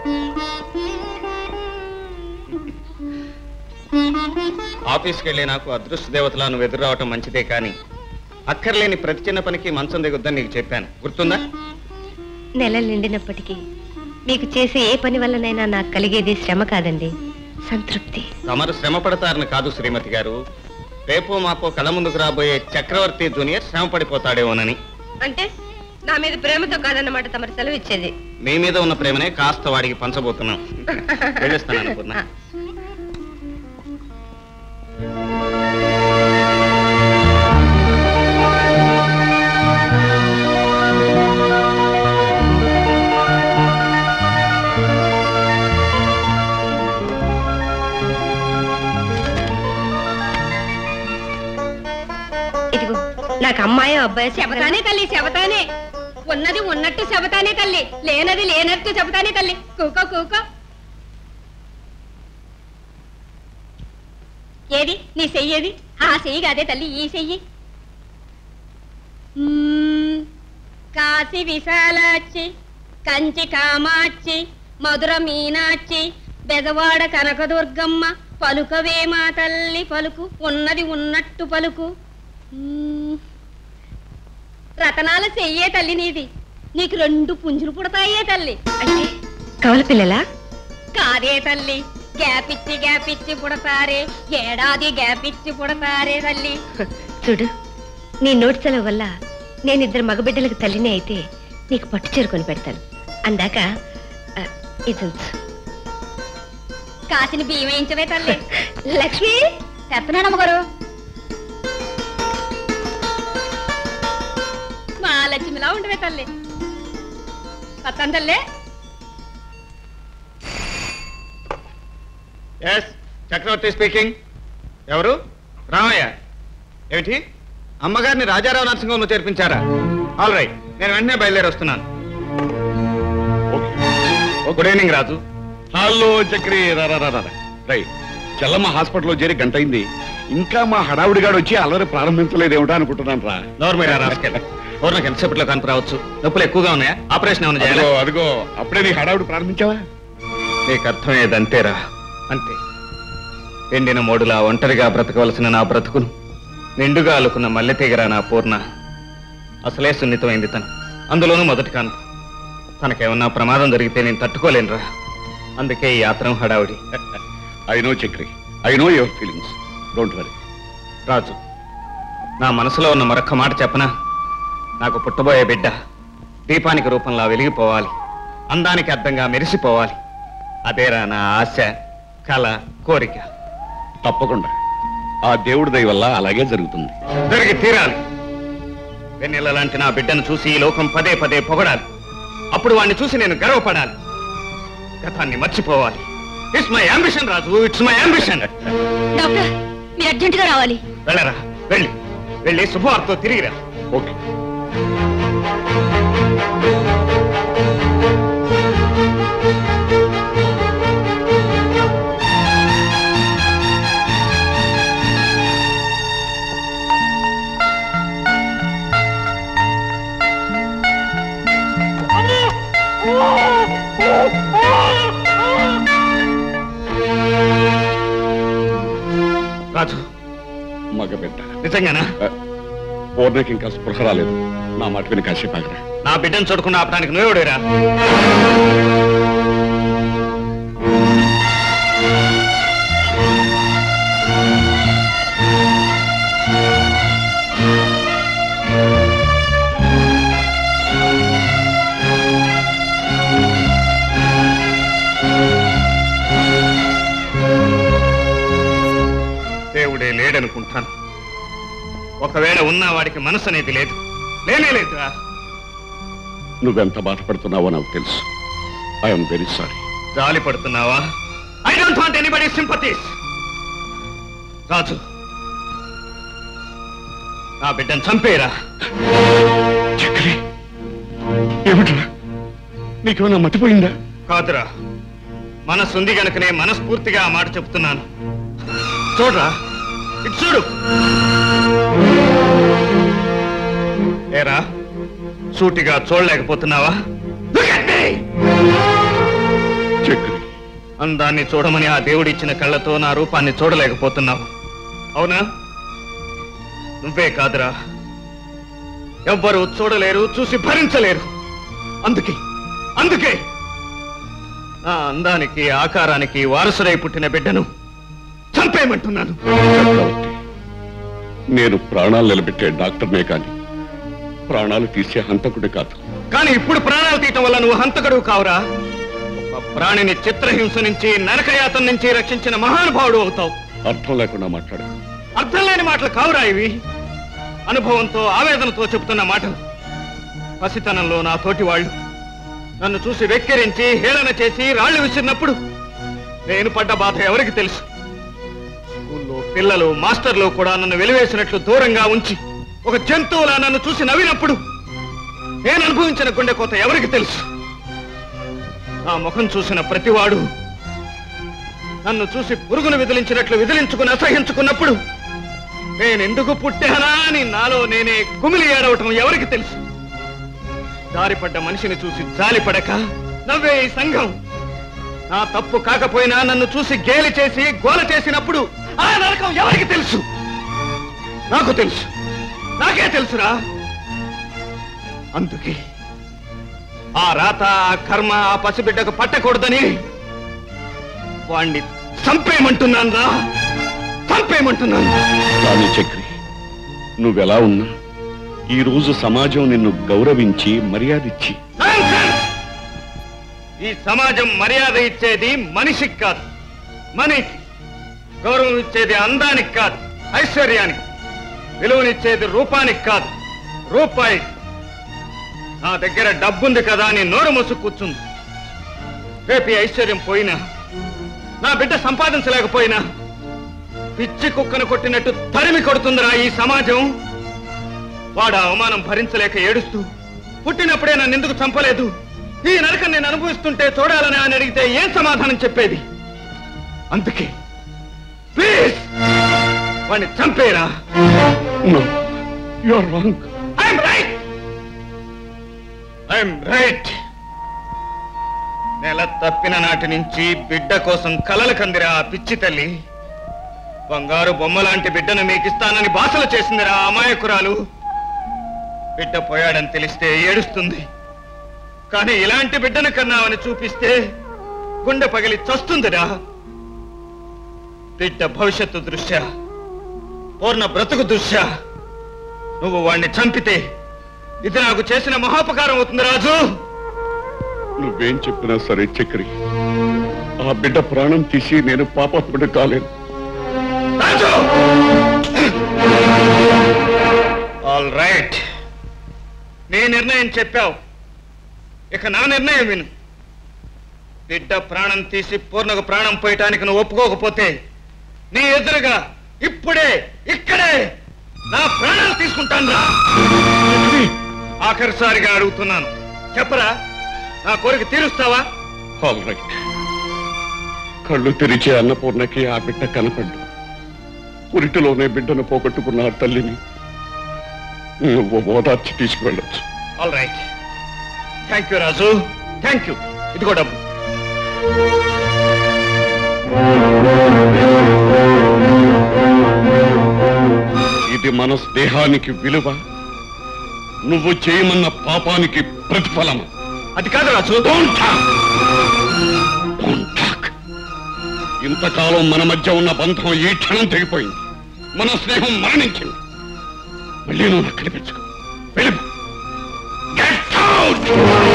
ఆఫీస్కి వెళ్ళి నాకు అదృష్ట దేవతలా నువ్వు ఎదురు రావటం మంచిదే కానీ అక్కర్లేని ప్రతి చిన్న పనికి మంచం దిగొద్దని నీకు చెప్పాను గుర్తుందా నెలలు నిండినప్పటికీ మీకు చేసే ఏ పని వల్లనైనా నాకు కలిగేది శ్రమ కాదండి సంతృప్తి తమరు శ్రమ పడతారని కాదు శ్రీమతి గారు రేపో మాపో కళ్ళ ముందుకు రాబోయే చక్రవర్తి జూనియర్ శ్రమ పడిపోతాడేమోనని అంటే నా మీద ప్రేమతో కాదన్నమాట తమరు సెలవు ఇచ్చేది మీ మీద ఉన్న ప్రేమనే కాస్త వాడికి పంచబోతున్నాం వెళ్ళిస్తాను అనుకున్నా ఇదిగో నాకు అమ్మాయో అబ్బాయి చెబతానే తల్లి చెబతానే ఉన్నది ఉన్నట్టు చెబతానే తల్లి లేనది లేనట్టు చెబతానే తల్లి కూకో కూకో ఏది నీ చెయ్యేది ఆ చెయ్యి కాదే తల్లి ఈ చెయ్యి మ్మ్. కాశీ విశాలాక్షి కంచి కామాక్షి మధుర మీనాక్షి బెదవాడ కనకదుర్గమ్మ పలుకవే మా తల్లి పలుకు ఉన్నది ఉన్నట్టు పలుకు మ్మ్. రతనాల చెయ్యే తల్లి నీది నీకు రెండు పుంజులు పుడతాయే తల్లి అంటే కవల పిల్లలా కాదే తల్లి గ్యాపిచ్చి గ్యాపిచ్చి పుడతారే ఏడాది గ్యాపిచ్చి పుడతారే తల్లి చూడు నీ నోటి సెలవు వల్ల నేను ఇద్దరు మగబిడ్డలకు తల్లిని అయితే నీకు పట్టు చేరుకొని పెడతాను అందాక ఆ, ఇది ఉంచు. కాసిన బియ్యం వేయించవే తల్లి లక్ష్మి తెస్తున్నానమ్మ గారు మా లక్ష్మిలా ఉండవే తల్లి వస్తాను తల్లి ఎస్ చక్రవర్తి స్పీకింగ్ ఎవరు రామయ్య ఏమిటి అమ్మగారిని రాజారావు నరసింహంలో చేర్పించారా ఆల్ రైట్ నేను వెంటనే బయలుదేరి వస్తున్నాను good evening Raju hello Chakri రా రా, రా, రా, రా. రై చెల్లమ్మ హాస్పిటల్లో చేరి గంట అయింది ఇంకా మా హడావుడిగాడు వచ్చి అల్లరి ప్రారంభించలేదేమిటా అనుకుంటున్నాను రా నోర్మీరా రాసుకెళ్ళి ఊరినకి ఎంతసేపట్లో కనుక రావచ్చు నొప్పులు ఎక్కువగా ఉన్నాయా ఆపరేషన్ ఏమైనా చేయాలా అదిగో అదిగో అప్పుడే నీ హడావుడి ప్రారంభించావా నీకు అర్థమయ్యేది అంతేరా అంతే ఎండిన మోడులా ఒంటరిగా బ్రతకవలసిన నా బ్రతుకును నిండుగా అల్లుకున్న మల్లెతీగరా నా పూర్ణ అసలే సున్నితమైంది తను అందులోనూ మొదటి కాను తనకేమన్నా ప్రమాదం జరిగితే నేను తట్టుకోలేనురా అందుకే ఈ యాత్రం హడావుడి I know Chakri I know your feelings don't worry Raju నా మనసులో ఉన్న మరొక్క మాట చెప్పనా నాకు పుట్టబోయే బిడ్డ దీపానికి రూపంలా వెలిగిపోవాలి అందానికి అర్థంగా మెరిసిపోవాలి అదేరా నా ఆశ కళ కోరిక తప్పకుండా ఆ దేవుడి దయ వల్ల అలాగే జరుగుతుంది జరిగి తీరాలి వెన్నెల లాంటి నా బిడ్డను చూసి ఈ లోకం పదే పదే పొగడాలి అప్పుడు వాడిని చూసి నేను గర్వపడాలి గతాన్ని మర్చిపోవాలి it's my ambition Raju it's my ambition doctor మీరు అర్జెంటుగా రావాలి వెళ్ళరా వెళ్ళి వెళ్ళి శుభవార్తతో తిరిగిరా ఓకే రాజు మగ బిడ్డ నిజంగానా పూర్ణకి ఇంకా స్పృహ రాలేదు నా మాట విని కాసేపు ఆగరా నా బిడ్డను చూడకుండా ఆపడానికి నువ్వెవడేరా దేవుడే లేడనుకుంటాను ఒకవేళ ఉన్న వాడికి మనసు అనేది లేదు లేనే లేదురా నువ్వెంత బాధపడుతున్నావో నాకు తెలుసు ఐఎమ్ వెరీ సారీ జాలి పడుతున్నావా I don't want anybody sympathies Raju నా బిడ్డను చంపేరా చక్రి ఏమిట్రా నీకేమైనా మతిపోయిందా కాదురా మనసుంది గనుకనే మనస్ఫూర్తిగా ఆ మాట చెప్తున్నాను చూడరా ఇటు చూడు ఏరా సూటిగా చూడలేకపోతున్నావా Look at me! అందాన్ని చూడమని ఆ దేవుడిచ్చిన కళ్ళతో నా రూపాన్ని చూడలేకపోతున్నావు అవునా నువ్వే కాదురా ఎవ్వరూ చూడలేరు చూసి భరించలేరు అందుకే అందుకే నా అందానికి ఆకారానికి వారసుడై పుట్టిన బిడ్డను చంపేయమంటున్నాను చక్రవర్తి నేను ప్రాణాలు నిలబెట్టే డాక్టర్నే కాని ప్రాణాలు తీసే హంతకుడు కాదు కానీ ఇప్పుడు ప్రాణాలు తీయటం వల్ల నువ్వు హంతకుడు కావురా ఒక ప్రాణిని చిత్రహింస నుంచి నరకయాతం నుంచి రక్షించిన మహానుభావుడు అవుతావు అర్థం లేకుండా మాట్లాడు అర్థం లేని మాటలు కావురా ఇవి అనుభవంతో ఆవేదనతో చెబుతున్న మాటలు పసితనంలో నా తోటి వాళ్ళు నన్ను చూసి వెక్కిరించి హేళన చేసి రాళ్లు విసిరినప్పుడు నేను పడ్డ బాధ ఎవరికి తెలుసు స్కూల్లో పిల్లలు మాస్టర్లు కూడా నన్ను వెలివేసినట్లు దూరంగా ఉంచి ఒక జంతువులా నన్ను చూసి నవ్వినప్పుడు నేను అనుభవించిన గుండె కోత ఎవరికి తెలుసు నా ముఖం చూసిన ప్రతివాడు నన్ను చూసి పురుగును విదిలించినట్లు విదిలించుకుని అసహించుకున్నప్పుడు నేనెందుకు పుట్టానా అని నాలో నేనే కుమిలి ఏడవటం ఎవరికి తెలుసు జారిపడ్డ మనిషిని చూసి జాలిపడక నవ్వే ఈ సంఘం నా తప్పు కాకపోయినా నన్ను చూసి గేలి చేసి గోల చేసినప్పుడు ఆ నరకం ఎవరికి తెలుసు నాకు తెలుసు నాకే తెలుసురా అందుకే ఆ రాత ఆ కర్మ ఆ పసిబిడ్డకు పట్టకూడదని వాణ్ణి చంపేయమంటున్నాను రా చంపేయమంటున్నాను కానీ చక్రి నువ్వెలా ఉన్నా ఈ రోజు సమాజం నిన్ను గౌరవించి మర్యాదిచ్చి Nonsense! ఈ సమాజం మర్యాద ఇచ్చేది మనిషికి కాదు మనీకి గౌరవం ఇచ్చేది అందానికి కాదు ఐశ్వర్యానికి విలువనిచ్చేది రూపానికి కాదు రూపాయి నా దగ్గర డబ్బుంది కదా అని నోరు మూసు కూర్చుంది రేపు ఈ ఐశ్వర్యం పోయినా నా బిడ్డ సంపాదించలేకపోయినా పిచ్చి కుక్కను కొట్టినట్టు తరిమి కొడుతుందిరా ఈ సమాజం వాడు ఆ అవమానం భరించలేక ఏడుస్తూ పుట్టినప్పుడే నన్ను ఎందుకు చంపలేదు ఈ నరకం నేను అనుభవిస్తుంటే చూడాలని ఆయన అడిగితే ఏం సమాధానం చెప్పేది అందుకే ప్లీజ్ వాడిని చంపేరా no you are wrong I'm right I'm right నెల తప్పిన నాటి నుంచి బిడ్డ కోసం కలలు కందిరా ఆ పిచ్చి తల్లి బంగారు బొమ్మలాంటి బిడ్డను మీకిస్తానని బాసలు చేసిందిరా ఆ అమాయకురాలు బిడ్డ పోయాడని తెలిస్తే ఏడుస్తుంది కానీ ఇలాంటి బిడ్డను కన్నావని చూపిస్తే గుండె పగిలి చస్తుందిరా బిడ్డ భవిష్యత్తు దృష్ట్యా పూర్ణ బ్రతుకు దృష్ట్యా నువ్వు వాణ్ణి చంపితే ఇది నాకు చేసిన మహోపకారం అవుతుంది రాజు నువ్వేం చెప్పినా సరే చక్రి ఆ బిడ్డ ప్రాణం తీసి నేను పాపాత్ముడు కాలేను రాజు ఆల్ రైట్ నీ నిర్ణయం చెప్పావు ఇక నా నిర్ణయం విను బిడ్డ ప్రాణం తీసి పూర్ణకు ప్రాణం పోయటానికి నువ్వు ఒప్పుకోకపోతే నీ ఎదురుగా ఇప్పుడే ఇక్కడే నా ప్రాణాలు తీసుకుంటాను రా ఆఖరిసారిగా అడుగుతున్నాను చెప్పరా నా కోరిక తీరుస్తావా ఆల్ రైట్ కళ్ళు తెరిచే అన్నపూర్ణకి ఆ బిడ్డ కనపడ్డు పురిటిలోనే బిడ్డను పోగొట్టుకున్న ఆ తల్లిని నువ్వు ఓదార్చి తీసుకువెళ్ళొచ్చు all right thank you Raju thank you ఇదిగో డబ్బు ఇది మన స్నేహానికి విలువ నువ్వు చేయమన్న పాపానికి ప్రతిఫలము అది కాదు రాజు Don't talk. Don't talk. ఇంతకాలం మన మధ్య ఉన్న బంధం ఈ క్షణం తెగిపోయింది మన స్నేహం మరణించింది మళ్ళీ నువ్వు నాకు కనిపించుకో వెళ్ళిపో Get out!